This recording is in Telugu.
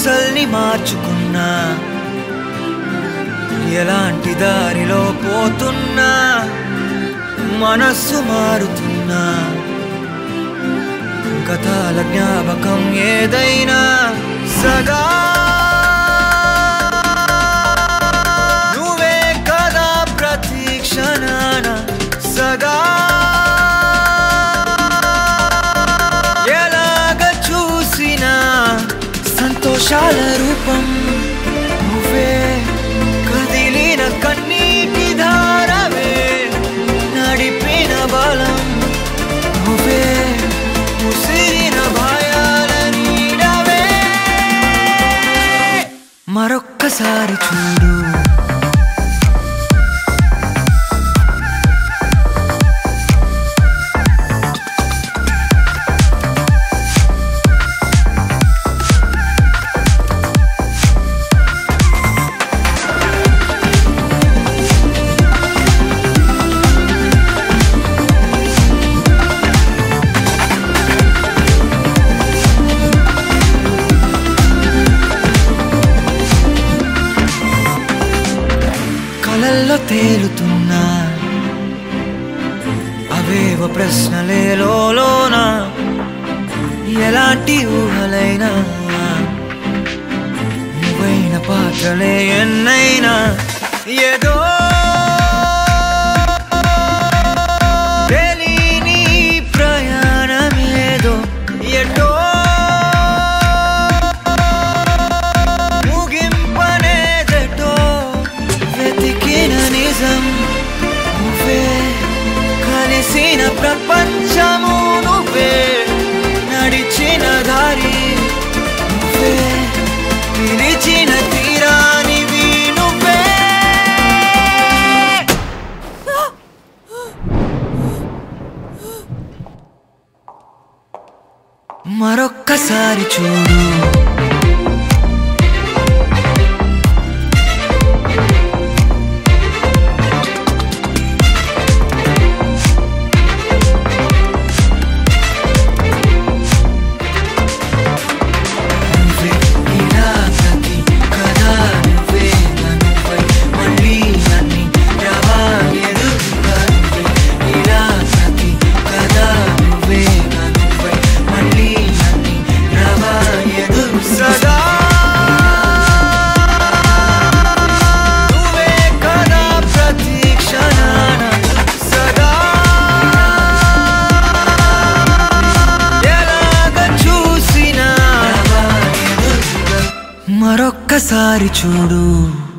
వరుసల్ని మార్చుకున్నా ఎలాంటి దారిలో పోతున్నా మనస్సు మారుతున్నా గతాల జ్ఞాపకం ఏదైనా సదా నువ్వే కదా ప్రతి క్షణాన సదా ఎలాగ చూసినా సంతోషాల రూపం నువ్వే కదిలిన కన్నీటి ధారవే నడిపిన బలం నువ్వే ముసిరిన భయాల నీడవే మరొక్కసారి చూడు కలల్లో తేలుతున్నా అవేవ ప్రశ్నలే లోన ఎలాంటి ఊహలైనా నువ్వైన పాత్రలే ఎన్నైనా ఏదో తెలియని ప్రయాణమేదో ఎటో ముగింపనేదటో వెతికిన నిజం నువ్వే కలిసిన ప్రపంచము నువ్వే నడిచిన దారి నువ్వే పిలిచిన తీరానివి నువ్వే మరొక్కసారి చూడు నువ్వే ఇలా ప్రతి కథ నువ్వే నువ్వై మళ్ళీ నన్ని రవా ఎదురుగా నువ్వే ఇలా ప్రతి కథ నువ్వే నువ్వై మళ్ళీ నన్ని రవా ఎదురు సదా నువ్వే కదా ప్రతి క్షణాన సదా ఎలాగ చూసినా మరొక్కసారి చూడు